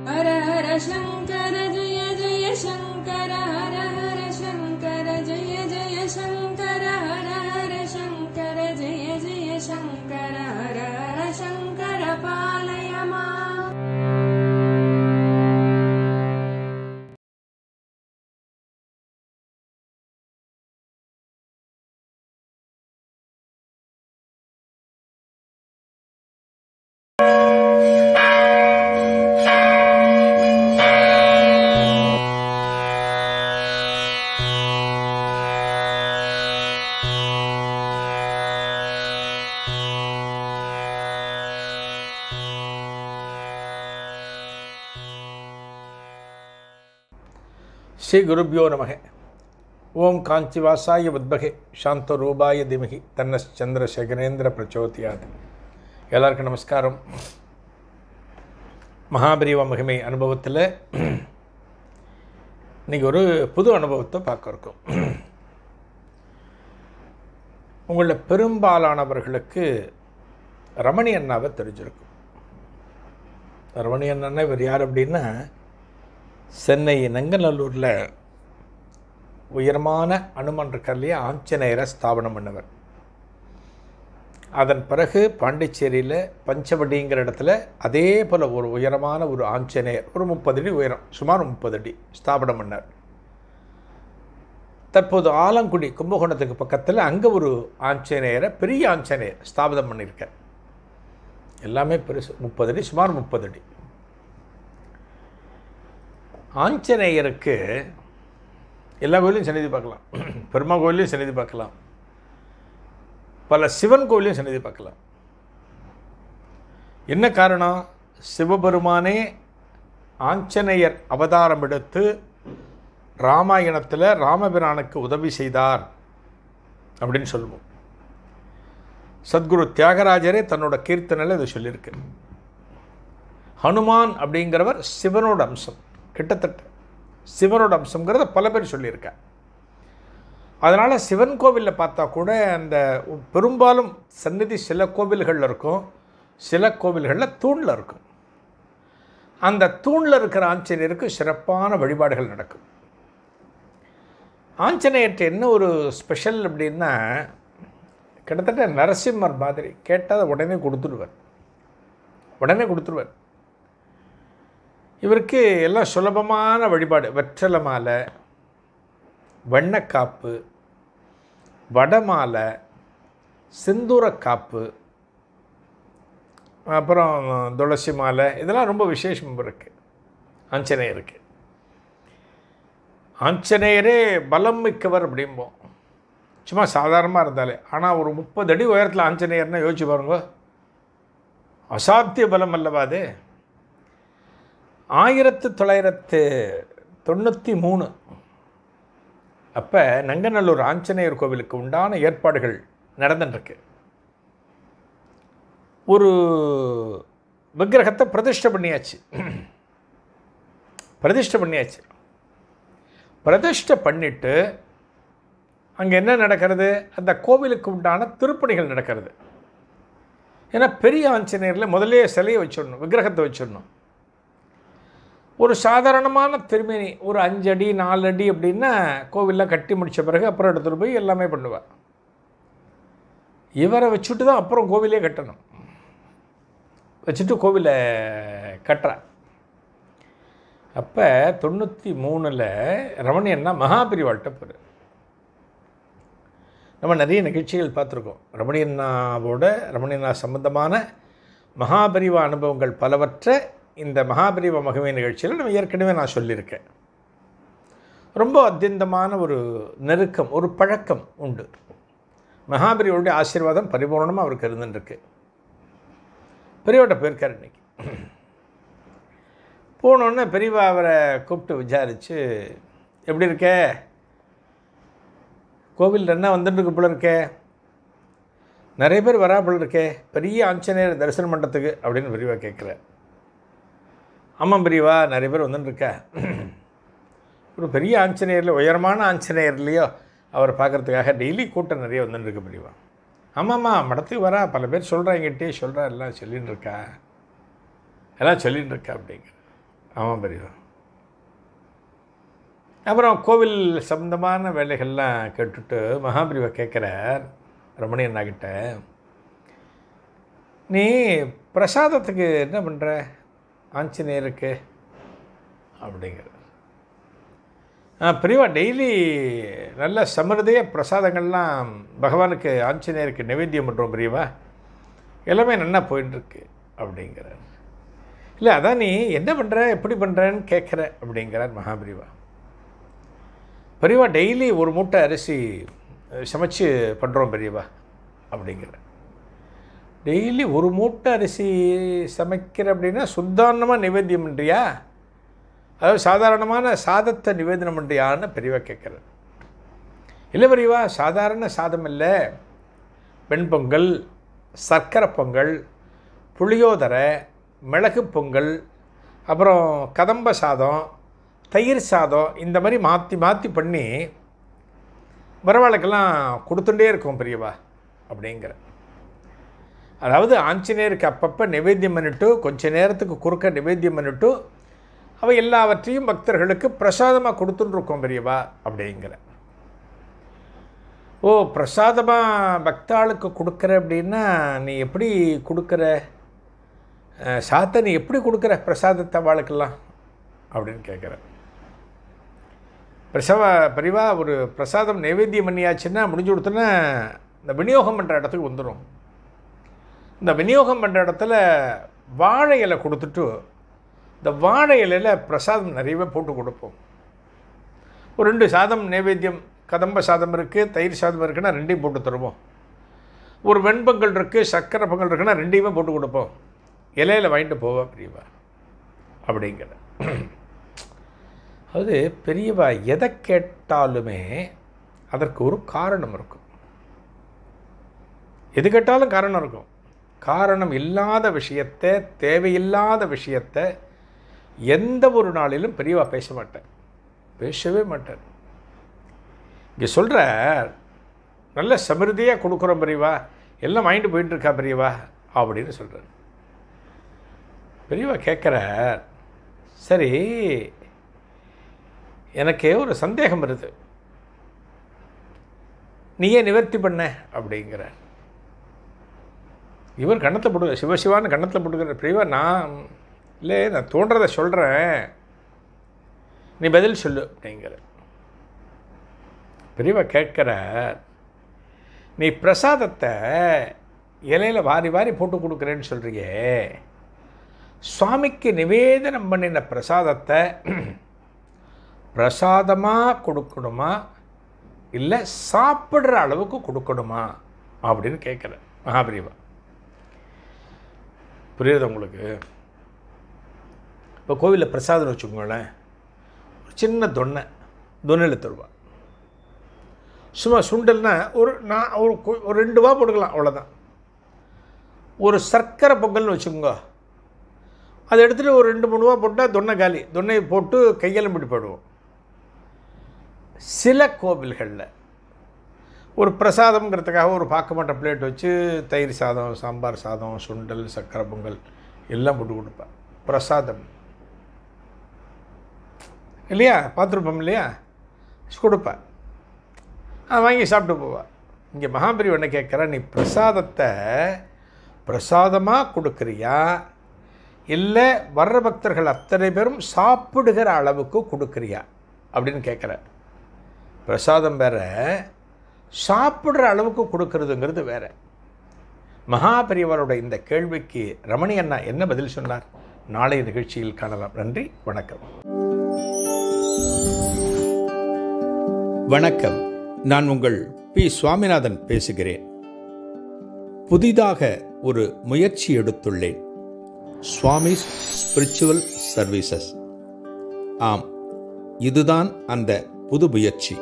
हर हर शङ्कर जय जय शङ्कर हर हर शङ्कर जय जय शङ्कर हर हर शङ्कर जय जय शङ्कर हर हर शङ्कर पालय माम् ஸ்ரீ குருப்பியோ நமக ஓம் காஞ்சிவாசாய வித்பகே சாந்த ரூபாய திமகி தன்னஸ் சந்திரசேகரேந்திர பிரச்சோதியாத் எல்லாருக்கும் நமஸ்காரம் மகாபரிவ மகிமை அனுபவத்தில் இன்றைக்கி ஒரு புது அனுபவத்தை பார்க்க இருக்கோம் உங்களில் பெரும்பாலானவர்களுக்கு ரமணி அண்ணாவை தெரிஞ்சிருக்கும் ரமணி அண்ணா இவர் யார் அப்படின்னா சென்னை நங்கநல்லூரில் உயரமான அனுமன் இருக்கார் இல்லையா ஆஞ்சநேயரை ஸ்தாபனம் பண்ணவர் அதன் பிறகு பாண்டிச்சேரியில் பஞ்சவடிங்கிற இடத்துல அதே போல் ஒரு உயரமான ஒரு ஆஞ்சநேயர் ஒரு முப்பது அடி உயரம் சுமார் முப்பது அடி ஸ்தாபனம் பண்ணார் தற்போது ஆலங்குடி கும்பகோணத்துக்கு பக்கத்தில் அங்கே ஒரு ஆஞ்சநேயரை பெரிய ஆஞ்சநேயர் ஸ்தாபிதம் பண்ணியிருக்கார் எல்லாமே பெருசு முப்பது அடி சுமார் முப்பது அடி ஆஞ்சநேயருக்கு எல்லா கோயிலையும் சன்னிதி பார்க்கலாம் பெருமா கோயிலையும் சன்னிதி பார்க்கலாம் பல சிவன் கோயிலையும் சன்னிதி பார்க்கலாம் என்ன காரணம் சிவபெருமானே ஆஞ்சநேயர் அவதாரம் எடுத்து ராமாயணத்தில் ராமபிரானுக்கு உதவி செய்தார் அப்படின்னு சொல்லுவோம் சத்குரு தியாகராஜரே தன்னோட கீர்த்தனையில் இதை சொல்லியிருக்கு ஹனுமான் அப்படிங்கிறவர் சிவனோட அம்சம் கிட்டத்தட்ட சிவனோட அம்சங்கிறத பல பேர் சொல்லியிருக்கேன் அதனால் சிவன் கோவிலில் பார்த்தா கூட அந்த பெரும்பாலும் சந்நிதி சில கோவில்களில் இருக்கும் சில கோவில்களில் தூணில் இருக்கும் அந்த தூணில் இருக்கிற ஆஞ்சநேயருக்கு சிறப்பான வழிபாடுகள் நடக்கும் ஆஞ்சநேயர்கிட்ட என்ன ஒரு ஸ்பெஷல் அப்படின்னா கிட்டத்தட்ட நரசிம்மர் மாதிரி கேட்டால் உடனே கொடுத்துடுவார் உடனே கொடுத்துருவார் இவருக்கு எல்லாம் சுலபமான வழிபாடு வெற்றலை மாலை வண்ணக்காப்பு வடமாலை செந்தூரக்காப்பு அப்புறம் துளசி மாலை இதெல்லாம் ரொம்ப விசேஷம் இருக்குது ஆஞ்சநேயருக்கு ஆஞ்சநேயரே பலம் மிக்கவர் அப்படிம்போம் சும்மா சாதாரணமாக இருந்தாலே ஆனால் ஒரு முப்பது அடி உயரத்தில் ஆஞ்சநேயர்னா யோசிச்சு பாருங்க அசாத்திய பலம் அல்லவா அது ஆயிரத்து தொள்ளாயிரத்து தொண்ணூற்றி மூணு அப்போ நங்கநல்லூர் ஆஞ்சநேயர் கோவிலுக்கு உண்டான ஏற்பாடுகள் நடந்துட்டுருக்கு ஒரு விக்கிரகத்தை பிரதிஷ்டை பண்ணியாச்சு பிரதிஷ்டை பண்ணியாச்சு பிரதிஷ்டை பண்ணிட்டு அங்கே என்ன நடக்கிறது அந்த கோவிலுக்கு உண்டான திருப்பணிகள் நடக்கிறது ஏன்னா பெரிய ஆஞ்சநேயரில் முதலே சிலையை வச்சிடணும் விக்கிரகத்தை வச்சிடணும் ஒரு சாதாரணமான திருமேனி ஒரு அஞ்சு அடி நாலு அடி அப்படின்னா கோவிலில் கட்டி முடித்த பிறகு அப்புறம் எடுத்துகிட்டு போய் எல்லாமே பண்ணுவேன் இவரை வச்சுட்டு தான் அப்புறம் கோவிலே கட்டணும் வச்சுட்டு கோவிலை கட்டுறேன் அப்போ தொண்ணூற்றி மூணில் ரமணியன்னா மகாபிரிவாள்கிட்ட போகிற நம்ம நிறைய நிகழ்ச்சிகள் பார்த்துருக்கோம் ரமணியண்ணாவோட ரமணியண்ணா சம்பந்தமான மகாபரிவ அனுபவங்கள் பலவற்றை இந்த மகாபரிவ மகிமை நிகழ்ச்சியில் நம்ம ஏற்கனவே நான் சொல்லியிருக்கேன் ரொம்ப அத்தியந்தமான ஒரு நெருக்கம் ஒரு பழக்கம் உண்டு மகாபரியோடைய ஆசீர்வாதம் பரிபூர்ணமாக அவருக்கு இருந்துருக்கு பெரியவட்ட போயிருக்கார் இன்னைக்கு போனோடனே பெரியவா அவரை கூப்பிட்டு விசாரித்து எப்படி இருக்க கோவில் என்ன வந்துட்டு போல இருக்கே நிறைய பேர் வரா போல இருக்கே பெரிய ஆஞ்சநேயர் தரிசனம் பண்ணுறதுக்கு அப்படின்னு பெரியவா கேட்குற ஆமாம் பெரியவா நிறைய பேர் வந்துட்டுருக்க ஒரு பெரிய ஆஞ்சநேயரில் உயரமான ஆஞ்சநேயர்லையோ அவரை பார்க்குறதுக்காக டெய்லி கூட்டம் நிறைய வந்துட்டுருக்கு பெரியவா ஆமாம்மா மடத்துக்கு வரா பல பேர் சொல்கிறா எங்கிட்டே சொல்கிறா எல்லாம் சொல்லின்னு இருக்கா எல்லாம் சொல்லின்னு இருக்கா அப்படிங்கிற ஆமாம் பெரியவா அப்புறம் கோவில் சம்பந்தமான வேலைகள்லாம் கேட்டுட்டு மகாபிரிவா கேட்குறார் ரமணி அண்ணாக்கிட்ட நீ பிரசாதத்துக்கு என்ன பண்ணுற ஆஞ்சநேயருக்கு அப்படிங்கிற ஆ பிரிவா டெய்லி நல்ல சமிருதைய பிரசாதங்கள்லாம் பகவானுக்கு ஆஞ்சநேயருக்கு நிவேத்தியம் பண்ணுறோம் பிரியவா எல்லாமே நல்லா போயிட்டுருக்கு அப்படிங்கிறார் இல்லை அதான் நீ என்ன பண்ணுற எப்படி பண்ணுறன்னு கேட்குற அப்படிங்கிறார் மகாபிரிவா பெரியவா டெய்லி ஒரு மூட்டை அரிசி அஹ், சமைச்சு பண்ணுறோம் பெரியவா அப்படிங்கிற டெய்லி ஒரு மூட்டை அரிசி சமைக்கிற அப்படின்னா சுத்தாரணமாக நிவேத்தியம் பண்ணுறியா அதாவது சாதாரணமான சாதத்தை நிவேதனம் பண்ணுறியான்னு பெரியவா கேட்குறார் இல்லை பெரியவா சாதாரண சாதம் இல்லை வெண்பொங்கல் சர்க்கரை பொங்கல் புளியோதரை மிளகு பொங்கல் அப்புறம் கதம்ப சாதம் தயிர் சாதம் இந்த மாதிரி மாற்றி மாற்றி பண்ணி வரவாளுக்கெல்லாம் கொடுத்துட்டே இருக்கோம் பெரியவா அப்படிங்கிற அதாவது ஆஞ்சநேயருக்கு அப்பப்போ நிவேத்தியம் பண்ணிட்டு கொஞ்ச நேரத்துக்கு குறுக்க நிவேத்தியம் பண்ணிட்டு அவ எல்லாவற்றையும் பக்தர்களுக்கு பிரசாதமாக கொடுத்துட்டு இருக்கோம் பெரியவா அப்படிங்கிற ஓ பிரசாதமாக பக்தாளுக்கு கொடுக்குற அப்படின்னா நீ எப்படி கொடுக்குற அஹ், சாத்தை நீ எப்படி கொடுக்குற பிரசாதத்தை அவளுக்கெல்லாம் அப்படின்னு கேட்குற பிரசவ பிரிவா ஒரு பிரசாதம் நைவேத்தியம் பண்ணியாச்சுன்னா முடிஞ்சு கொடுத்தோன்னா இந்த விநியோகம் பண்ணுற இடத்துக்கு வந்துடும் இந்த விநியோகம் பண்ணுற இடத்துல வாழை இலை கொடுத்துட்டு இந்த வாழை இலையில் பிரசாதம் நிறையவே போட்டு கொடுப்போம் ஒரு ரெண்டு சாதம் நைவேத்தியம் கதம்ப சாதம் இருக்குது தயிர் சாதம் இருக்குன்னா ரெண்டையும் போட்டு தருவோம் ஒரு வெண்பொங்கல் இருக்குது சர்க்கரை பொங்கல் இருக்குன்னா ரெண்டையுமே போட்டு கொடுப்போம் இலையில் வாங்கிட்டு போவா பெரியவா அப்படிங்கிற அதாவது பெரியவா எதை கேட்டாலுமே அதற்கு ஒரு காரணம் இருக்கும் எது கேட்டாலும் காரணம் இருக்கும் காரணம் இல்லாத விஷயத்தை தேவையில்லாத விஷயத்தை எந்த ஒரு நாளிலும் பெரியவா பேச மாட்டேன் பேசவே மாட்டார் இங்கே சொல்கிற நல்ல சமிருதியாக கொடுக்குறோம் பெரியவா எல்லாம் வாங்கிட்டு போயிட்டு இருக்கா பெரியவா அப்படின்னு சொல்கிறார் பெரியவா கேட்குற சரி எனக்கு ஒரு சந்தேகம் வருது நீயே நிவர்த்தி பண்ண அப்படிங்கிற இவர் கண்ணத்தில் போட்டு சிவசிவான்னு கண்ணத்தில் போட்டுக்கிற பிரிவா நான் இல்லை நான் தோன்றதை சொல்கிறேன் நீ பதில் சொல்லு அப்படிங்கிற பெரியவா கேட்குற நீ பிரசாதத்தை இலையில் வாரி வாரி போட்டு கொடுக்குறேன்னு சொல்கிறியே சுவாமிக்கு நிவேதனம் பண்ணின பிரசாதத்தை பிரசாதமாக கொடுக்கணுமா இல்லை சாப்பிட்ற அளவுக்கு கொடுக்கணுமா அப்படின்னு கேட்குறேன் மகாபிரிவா புரியுது உங்களுக்கு இப்போ கோவிலில் பிரசாதம் வச்சுக்கோங்களேன் ஒரு சின்ன தொன்னை தொன்னையில் தருவா சும்மா சுண்டல்னா ஒரு நான் ஒரு கு- ஒரு ரெண்டு ரூபா போட்டுக்கலாம் அவ்வளோதான் ஒரு சர்க்கரை பொங்கல்னு வச்சுக்கோங்க அதை எடுத்துகிட்டு ஒரு ரெண்டு மூணு ரூபா போட்டால் தொன்னை காலி தொன்னையை போட்டு கையெல்லாம் பிடி போயிடுவோம் சில கோவில்களில் ஒரு பிரசாதம்ங்கிறதுக்காக ஒரு பாக்கமாட்ட பிளேட் வச்சு தயிர் சாதம் சாம்பார் சாதம் சுண்டல் சக்கரை பொங்கல் எல்லாம் போட்டு கொடுப்பேன் பிரசாதம் இல்லையா பார்த்துருப்போம் இல்லையா கொடுப்பேன் ஆ வாங்கி சாப்பிட்டு போவா இங்கே மகாபெரிவ என்ன கேட்குற நீ பிரசாதத்தை பிரசாதமாக கொடுக்குறியா இல்லை வர்ற பக்தர்கள் அத்தனை பேரும் சாப்பிடுகிற அளவுக்கு கொடுக்குறியா அப்படின்னு கேட்குற பிரசாதம் வேற சாப்பிட்ற அளவுக்கு கொடுக்கறதுங்கிறது வேற மகாபெரியவரோட இந்த கேள்விக்கு ரமணி அண்ணா என்ன பதில் சொன்னார் நாளைய நிகழ்ச்சியில் காணலாம் நன்றி வணக்கம் வணக்கம் நான் உங்கள் பி சுவாமிநாதன் பேசுகிறேன் புதிதாக ஒரு முயற்சி எடுத்துள்ளேன் சுவாமி ஸ்பிரிச்சுவல் சர்வீசஸ் ஆம் இதுதான் அந்த புது முயற்சி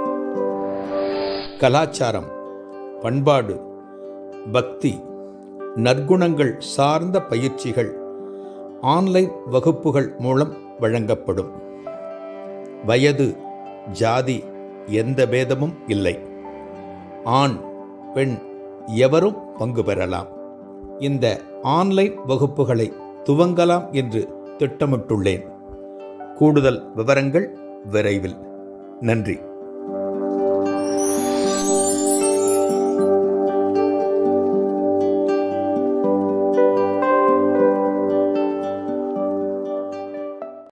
கலாச்சாரம் பண்பாடு பக்தி நற்குணங்கள் சார்ந்த பயிற்சிகள் ஆன்லைன் வகுப்புகள் மூலம் வழங்கப்படும் வயது ஜாதி எந்த பேதமும் இல்லை ஆண் பெண் எவரும் பங்கு பெறலாம் இந்த ஆன்லைன் வகுப்புகளை துவங்கலாம் என்று திட்டமிட்டுள்ளேன் கூடுதல் விவரங்கள் விரைவில் நன்றி